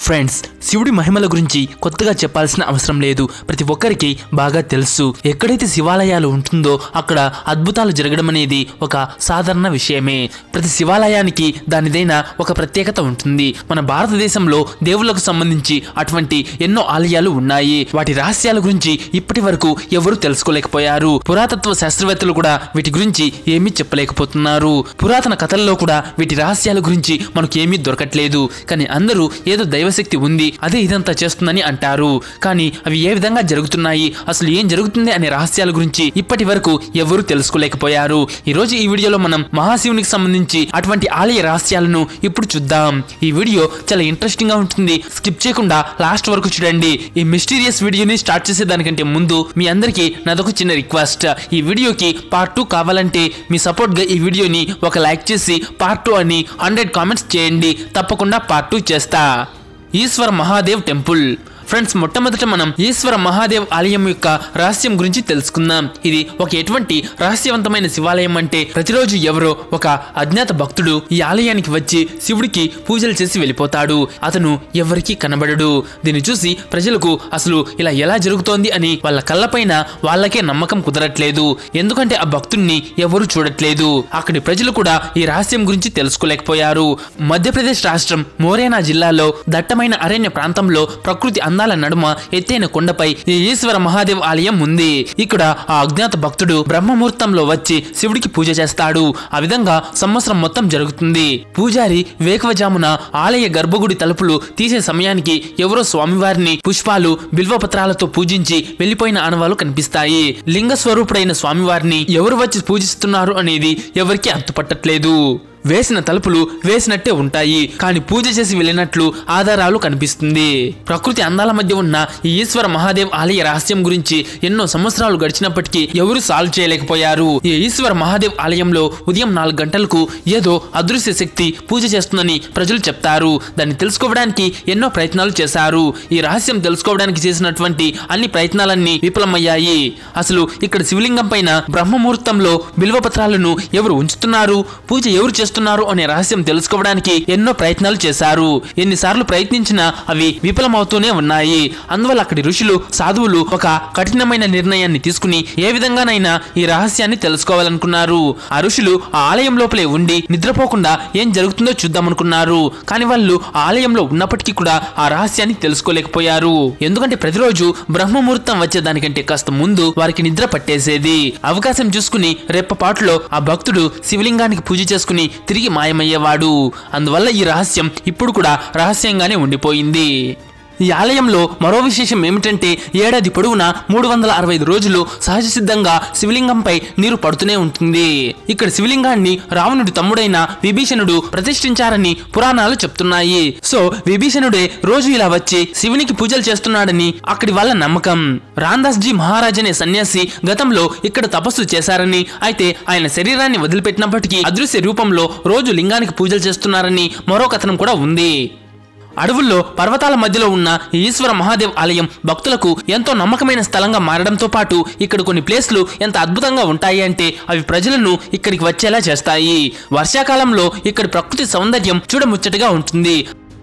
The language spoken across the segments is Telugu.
ఫ్రెండ్స్ శివుడి మహిమల గురించి కొత్తగా చెప్పాల్సిన అవసరం లేదు ప్రతి ఒక్కరికి బాగా తెలుసు ఎక్కడైతే శివాలయాలు ఉంటుందో అక్కడ అద్భుతాలు జరగడం అనేది ఒక సాధారణ విషయమే ప్రతి శివాలయానికి దానిదైన ఒక ప్రత్యేకత ఉంటుంది మన భారతదేశంలో దేవుళ్ళకు సంబంధించి అటువంటి ఎన్నో ఆలయాలు ఉన్నాయి వాటి రహస్యాల గురించి ఇప్పటి వరకు ఎవరు తెలుసుకోలేకపోయారు పురాతత్వ శాస్త్రవేత్తలు కూడా వీటి గురించి ఏమీ చెప్పలేకపోతున్నారు పురాతన కథల్లో కూడా వీటి రహస్యాల గురించి మనకు ఏమీ దొరకట్లేదు కానీ అందరూ ఏదో దైవశక్తి ఉంది అదే ఇదంతా చేస్తుందని అంటారు కానీ అవి ఏ విధంగా జరుగుతున్నాయి అసలు ఏం జరుగుతుంది అనే రహస్యాల గురించి ఇప్పటి వరకు ఎవరూ తెలుసుకోలేకపోయారు ఈ రోజు ఈ వీడియోలో మనం మహాశివునికి సంబంధించి అటువంటి ఆలయ రహస్యాలను ఇప్పుడు చూద్దాం ఈ వీడియో చాలా ఇంట్రెస్టింగ్ గా ఉంటుంది స్కిప్ చేయకుండా లాస్ట్ వరకు చూడండి ఈ మిస్టీరియస్ వీడియోని స్టార్ట్ చేసే దానికంటే ముందు మీ అందరికీ నాదొక చిన్న రిక్వెస్ట్ ఈ వీడియోకి పార్ట్ టూ కావాలంటే మీ సపోర్ట్ గా ఈ వీడియోని ఒక లైక్ చేసి పార్ట్ టూ అని హండ్రెడ్ కామెంట్స్ చేయండి తప్పకుండా పార్ట్ టూ చేస్తా ఈశ్వర మహాదేవ్ టెంపుల్ ఫ్రెండ్స్ మొట్టమొదట మనం ఈశ్వర మహాదేవ్ ఆలయం యొక్క రహస్యం గురించి తెలుసుకుందాం ఇది ఒక ఎటువంటి రహస్యవంతమైన శివాలయం అంటే ప్రతిరోజు ఎవరో ఒక అజ్ఞాత భక్తుడు ఈ ఆలయానికి వచ్చి శివుడికి పూజలు చేసి వెళ్ళిపోతాడు అతను ఎవరికీ కనబడడు దీన్ని చూసి ప్రజలకు అసలు ఇలా ఎలా జరుగుతోంది అని వాళ్ళ కళ్ళపైన వాళ్ళకే నమ్మకం కుదరట్లేదు ఎందుకంటే ఆ భక్తుడిని ఎవరు చూడట్లేదు అక్కడి ప్రజలు కూడా ఈ రహస్యం గురించి తెలుసుకోలేకపోయారు మధ్యప్రదేశ్ రాష్ట్రం మోరేనా జిల్లాలో దట్టమైన అరణ్య ప్రాంతంలో ప్రకృతి అందాల నడుమ ఎత్తైన కొండపై ఈ ఈశ్వర మహాదేవ్ ఆలయం ఉంది ఇక్కడ ఆ అజ్ఞాత భక్తుడు బ్రహ్మముహూర్తంలో వచ్చి శివుడికి పూజ చేస్తాడు ఆ విధంగా సంవత్సరం మొత్తం జరుగుతుంది పూజారి వేకవజామున ఆలయ గర్భగుడి తలుపులు తీసే సమయానికి ఎవరో స్వామివారిని పుష్పాలు బిల్వపత్రాలతో పూజించి వెళ్లిపోయిన ఆనవాలు కనిపిస్తాయి లింగ స్వరూపుడైన స్వామివారిని ఎవరు వచ్చి పూజిస్తున్నారు అనేది ఎవరికి అంతుపట్టట్లేదు వేసిన తలుపులు వేసినట్టే ఉంటాయి కానీ పూజ చేసి వెళ్ళినట్లు ఆధారాలు కనిపిస్తుంది ప్రకృతి అందాల మధ్య ఉన్న ఈ ఈశ్వర మహాదేవ్ ఆలయ రహస్యం గురించి ఎన్నో సంవత్సరాలు గడిచినప్పటికీ ఎవరు సాల్వ్ చేయలేకపోయారు ఈ ఈశ్వర మహాదేవ్ ఆలయంలో ఉదయం నాలుగు గంటలకు ఏదో అదృశ్య శక్తి పూజ చేస్తుందని ప్రజలు చెప్తారు దాన్ని తెలుసుకోవడానికి ఎన్నో ప్రయత్నాలు చేశారు ఈ రహస్యం తెలుసుకోవడానికి చేసినటువంటి అన్ని ప్రయత్నాలన్నీ విఫలమయ్యాయి అసలు ఇక్కడ శివలింగం పైన బ్రహ్మముహూర్తంలో బిల్వపత్రాలను ఎవరు ఉంచుతున్నారు పూజ ఎవరు చేస్తున్నారు అనే రహస్యం తెలుసుకోవడానికి ఎన్నో ప్రయత్నాలు చేశారు ఎన్నిసార్లు ప్రయత్నించినా అవి విఫలమవుతూనే ఉన్నాయి అందువల్ల అక్కడి ఋషులు సాధువులు ఒక కఠినమైన నిర్ణయాన్ని తీసుకుని ఏ విధంగానైనా ఈ రహస్యాన్ని తెలుసుకోవాలనుకున్నారు ఆ ఋషులు ఆ ఆలయం లోపలే ఉండి నిద్రపోకుండా ఏం జరుగుతుందో చూద్దామనుకున్నారు కానీ వాళ్ళు ఆ ఆలయంలో ఉన్నప్పటికీ కూడా ఆ రహస్యాన్ని తెలుసుకోలేకపోయారు ఎందుకంటే ప్రతిరోజు బ్రహ్మముహూర్తం వచ్చేదానికంటే కాస్త ముందు వారికి నిద్ర పట్టేసేది అవకాశం చూసుకుని రెప్పపాటులో ఆ భక్తుడు శివలింగానికి పూజ చేసుకుని తిరిగి మాయమయ్యేవాడు అందువల్ల ఈ రహస్యం ఇప్పుడు కూడా రహస్యంగానే ఉండిపోయింది ఈ ఆలయంలో మరో విశేషం ఏమిటంటే ఏడాది పొడవునా మూడు వందల అరవై ఐదు రోజులు సహజ సిద్ధంగా శివలింగంపై నీరు పడుతూనే ఉంటుంది ఇక్కడ శివలింగాన్ని రావణుడి తమ్ముడైన విభీషణుడు ప్రతిష్ఠించారని పురాణాలు చెప్తున్నాయి సో విభీషణుడే రోజు ఇలా వచ్చి శివునికి పూజలు చేస్తున్నాడని అక్కడి వాళ్ళ నమ్మకం రాందాస్ జీ మహారాజ్ అనే సన్యాసి గతంలో ఇక్కడ తపస్సు చేశారని అయితే ఆయన శరీరాన్ని వదిలిపెట్టినప్పటికీ అదృశ్య రూపంలో రోజు లింగానికి పూజలు చేస్తున్నారని మరో కథనం కూడా ఉంది అడవుల్లో పర్వతాల మధ్యలో ఉన్న ఈ ఈశ్వర మహాదేవ్ ఆలయం భక్తులకు ఎంతో నమ్మకమైన స్థలంగా మారడంతో పాటు ఇక్కడ కొన్ని ప్లేస్లు ఎంత అద్భుతంగా ఉంటాయి అంటే అవి ప్రజలను ఇక్కడికి వచ్చేలా చేస్తాయి వర్షాకాలంలో ఇక్కడి ప్రకృతి సౌందర్యం చూడముచ్చటగా ఉంటుంది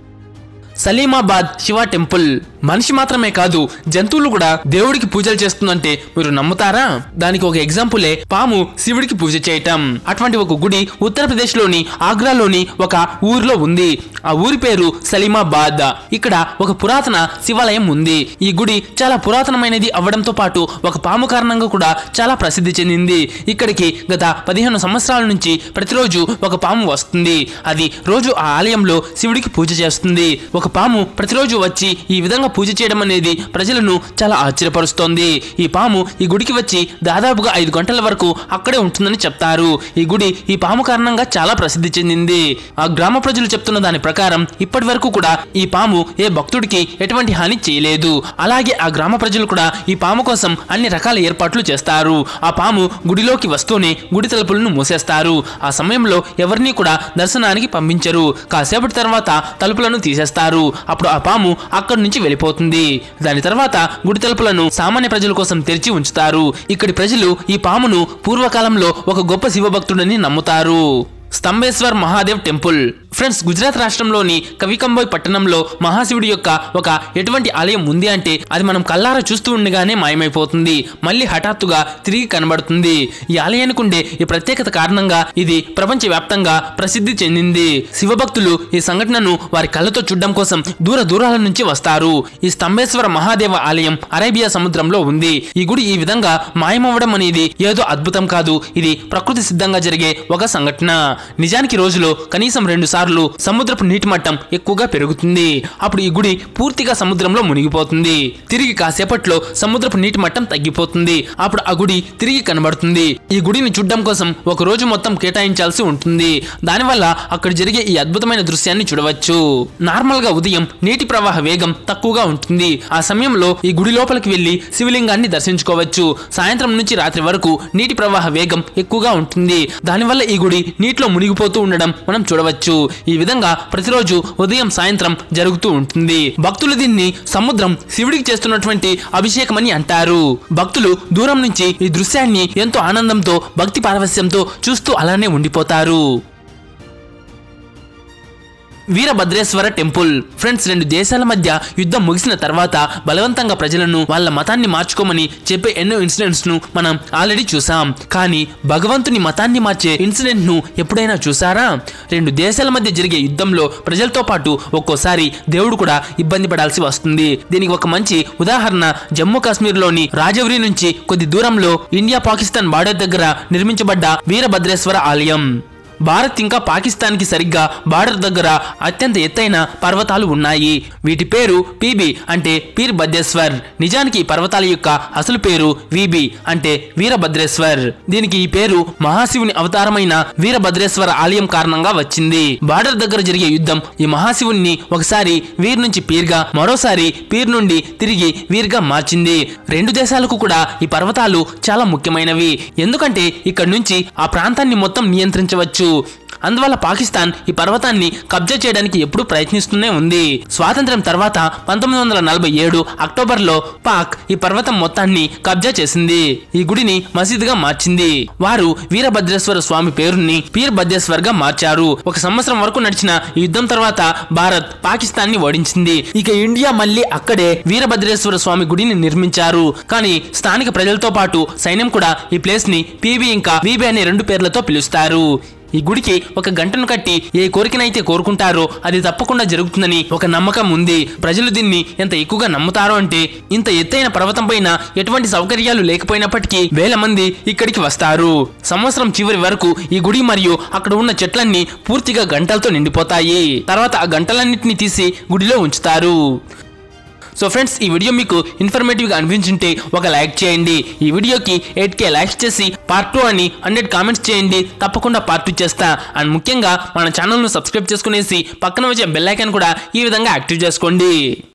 సలీమాబాద్ శివ టెంపుల్ మనిషి మాత్రమే కాదు జంతువులు కూడా దేవుడికి పూజలు చేస్తుందంటే మీరు నమ్ముతారా దానికి ఒక ఎగ్జాంపులే పాము శివుడికి పూజ చేయటం అటువంటి ఒక గుడి ఉత్తరప్రదేశ్ లోని ఆగ్రాలోని ఒక ఊరిలో ఉంది ఆ ఊరి పేరు సలీమాబాద్ ఇక్కడ ఒక పురాతన శివాలయం ఉంది ఈ గుడి చాలా పురాతనమైనది అవ్వడంతో పాటు ఒక పాము కారణంగా కూడా చాలా ప్రసిద్ధి చెందింది ఇక్కడికి గత పదిహేను సంవత్సరాల నుంచి ప్రతిరోజు ఒక పాము వస్తుంది అది రోజు ఆ ఆలయంలో శివుడికి పూజ చేస్తుంది ఒక పాము ప్రతిరోజు వచ్చి ఈ విధంగా పూజ చేయడం అనేది ప్రజలను చాలా ఆశ్చర్యపరుస్తోంది ఈ పాము ఈ గుడికి వచ్చి దాదాపుగా ఐదు గంటల వరకు అక్కడే ఉంటుందని చెప్తారు ఈ గుడి ఈ పాము కారణంగా చాలా ప్రసిద్ధి చెందింది ఆ గ్రామ ప్రజలు చెప్తున్న దాని ప్రకారం ఇప్పటి వరకు కూడా ఈ పాము ఏ భక్తుడికి ఎటువంటి హాని చేయలేదు అలాగే ఆ గ్రామ ప్రజలు కూడా ఈ పాము కోసం అన్ని రకాల ఏర్పాట్లు చేస్తారు ఆ పాము గుడిలోకి వస్తూనే గుడి తలుపులను మూసేస్తారు ఆ సమయంలో ఎవరిని కూడా దర్శనానికి పంపించరు కాసేపటి తర్వాత తలుపులను తీసేస్తారు అప్పుడు ఆ పాము అక్కడి నుంచి వెళ్ళిపోతుంది దాని తర్వాత గుడి తలుపులను సామాన్య ప్రజల కోసం తెరిచి ఉంచుతారు ఇక్కడి ప్రజలు ఈ పామును పూర్వకాలంలో ఒక గొప్ప శివభక్తుడని నమ్ముతారు స్తంభేశ్వర్ మహాదేవ్ టెంపుల్ ఫ్రెండ్స్ గుజరాత్ రాష్ట్రంలోని కవికంబోయ్ పట్టణంలో మహాశివుడి యొక్క ఒక ఎటువంటి ఆలయం ఉంది అంటే అది మనం కల్లారా చూస్తూ ఉండగానే మాయమైపోతుంది మళ్ళీ హఠాత్తుగా తిరిగి కనబడుతుంది ఈ ఆలయానికి ఉండే ఈ ప్రత్యేకత కారణంగా ఇది ప్రపంచ వ్యాప్తంగా ప్రసిద్ధి చెందింది శివభక్తులు ఈ సంఘటనను వారి కళ్ళతో చూడడం కోసం దూర దూరాల నుంచి వస్తారు ఈ స్తంభేశ్వర మహాదేవ ఆలయం అరేబియా సముద్రంలో ఉంది ఈ గుడి ఈ విధంగా మాయమవ్వడం అనేది ఏదో అద్భుతం కాదు ఇది ప్రకృతి సిద్ధంగా జరిగే ఒక సంఘటన నిజానికి రోజులో కనీసం రెండు సార్లు సముద్రపు నీటి మట్టం ఎక్కువగా పెరుగుతుంది అప్పుడు ఈ గుడి పూర్తిగా సముద్రంలో మునిగిపోతుంది తిరిగి కాసేపట్లో సముద్రపు నీటి మట్టం తగ్గిపోతుంది అప్పుడు ఆ గుడి తిరిగి కనబడుతుంది ఈ గుడిని చూడడం కోసం ఒక రోజు మొత్తం కేటాయించాల్సి ఉంటుంది దానివల్ల అక్కడ జరిగే ఈ అద్భుతమైన దృశ్యాన్ని చూడవచ్చు నార్మల్ గా ఉదయం నీటి ప్రవాహ వేగం తక్కువగా ఉంటుంది ఆ సమయంలో ఈ గుడి లోపలికి వెళ్లి శివలింగాన్ని దర్శించుకోవచ్చు సాయంత్రం నుంచి రాత్రి వరకు నీటి ప్రవాహ వేగం ఎక్కువగా ఉంటుంది దానివల్ల ఈ గుడి నీటిలో మునిగిపోతూ ఉండడం మనం చూడవచ్చు ఈ విధంగా ప్రతిరోజు ఉదయం సాయంత్రం జరుగుతూ ఉంటుంది భక్తులు దీన్ని సముద్రం శివుడికి చేస్తున్నటువంటి అభిషేకం అని అంటారు భక్తులు దూరం నుంచి ఈ దృశ్యాన్ని ఎంతో ఆనందంతో భక్తి పారవస్యంతో చూస్తూ అలానే ఉండిపోతారు వీరభద్రేశ్వర టెంపుల్ ఫ్రెండ్స్ రెండు దేశాల మధ్య యుద్ధం ముగిసిన తర్వాత బలవంతంగా ప్రజలను వాళ్ళ మతాన్ని మార్చుకోమని చెప్పే ఎన్నో ఇన్సిడెంట్స్ ను మనం ఆల్రెడీ చూసాం కానీ భగవంతుని మతాన్ని మార్చే ఇన్సిడెంట్ ను ఎప్పుడైనా చూసారా రెండు దేశాల మధ్య జరిగే యుద్ధంలో ప్రజలతో పాటు ఒక్కోసారి దేవుడు కూడా ఇబ్బంది పడాల్సి వస్తుంది దీనికి ఒక మంచి ఉదాహరణ జమ్మూ కాశ్మీర్లోని రాజౌరి నుంచి కొద్ది దూరంలో ఇండియా పాకిస్తాన్ బార్డర్ దగ్గర నిర్మించబడ్డ వీరభద్రేశ్వర ఆలయం భారత్ ఇంకా పాకిస్తాన్కి సరిగ్గా బార్డర్ దగ్గర అత్యంత ఎత్తైన పర్వతాలు ఉన్నాయి వీటి పేరు పీబి అంటే పీర్ భద్రేశ్వర్ నిజానికి ఈ పర్వతాల యొక్క అసలు పేరు విబి అంటే వీరభద్రేశ్వర్ దీనికి ఈ పేరు మహాశివుని అవతారమైన వీరభద్రేశ్వర ఆలయం కారణంగా వచ్చింది బార్డర్ దగ్గర జరిగే యుద్ధం ఈ మహాశివుణ్ణి ఒకసారి వీర్ నుంచి పీర్గా మరోసారి పీర్ నుండి తిరిగి వీర్గా మార్చింది రెండు దేశాలకు కూడా ఈ పర్వతాలు చాలా ముఖ్యమైనవి ఎందుకంటే ఇక్కడ నుంచి ఆ ప్రాంతాన్ని మొత్తం నియంత్రించవచ్చు అందువల్ల పాకిస్తాన్ ఈ పర్వతాన్ని కబ్జా చేయడానికి ఎప్పుడూ ప్రయత్నిస్తూనే ఉంది స్వాతంత్ర్యం తర్వాత పంతొమ్మిది వందల నలభై ఏడు అక్టోబర్లో పాక్ ఈ పర్వతం మొత్తాన్ని కబ్జా చేసింది ఈ గుడిని మసీదుగా మార్చింది వారు వీరభద్రేశ్వర స్వామి పేరుని పీర్ భద్రేశ్వర్ గా మార్చారు ఒక సంవత్సరం వరకు నడిచిన ఈ యుద్ధం తర్వాత భారత్ పాకిస్తాన్ ని ఓడించింది ఇక ఇండియా మళ్ళీ అక్కడే వీరభద్రేశ్వర స్వామి గుడిని నిర్మించారు కానీ స్థానిక ప్రజలతో పాటు సైన్యం కూడా ఈ ప్లేస్ ని పీబీ ఇంకా వీబీ అనే రెండు పేర్లతో పిలుస్తారు ఈ గుడికి ఒక గంటను కట్టి ఏ కోరికనైతే కోరుకుంటారో అది తప్పకుండా జరుగుతుందని ఒక నమ్మకం ఉంది ప్రజలు దీన్ని ఎంత ఎక్కువగా నమ్ముతారో అంటే ఇంత ఎత్తైన పర్వతం పైన ఎటువంటి సౌకర్యాలు లేకపోయినప్పటికీ వేల మంది ఇక్కడికి వస్తారు సంవత్సరం చివరి వరకు ఈ గుడి మరియు అక్కడ ఉన్న చెట్లన్నీ పూర్తిగా గంటలతో నిండిపోతాయి తర్వాత ఆ గంటలన్నింటినీ తీసి గుడిలో ఉంచుతారు సో ఫ్రెండ్స్ ఈ వీడియో మీకు ఇన్ఫర్మేటివ్గా అనిపించుంటే ఒక లైక్ చేయండి ఈ వీడియోకి ఎయిట్ కే లైక్స్ చేసి పార్ట్ టూ అని హండ్రెడ్ కామెంట్స్ చేయండి తప్పకుండా పార్ట్ టూ చేస్తా అండ్ ముఖ్యంగా మన ఛానల్ను సబ్స్క్రైబ్ చేసుకునేసి పక్కన వచ్చే బెల్ ఐకాన్ కూడా ఈ విధంగా యాక్టివ్ చేసుకోండి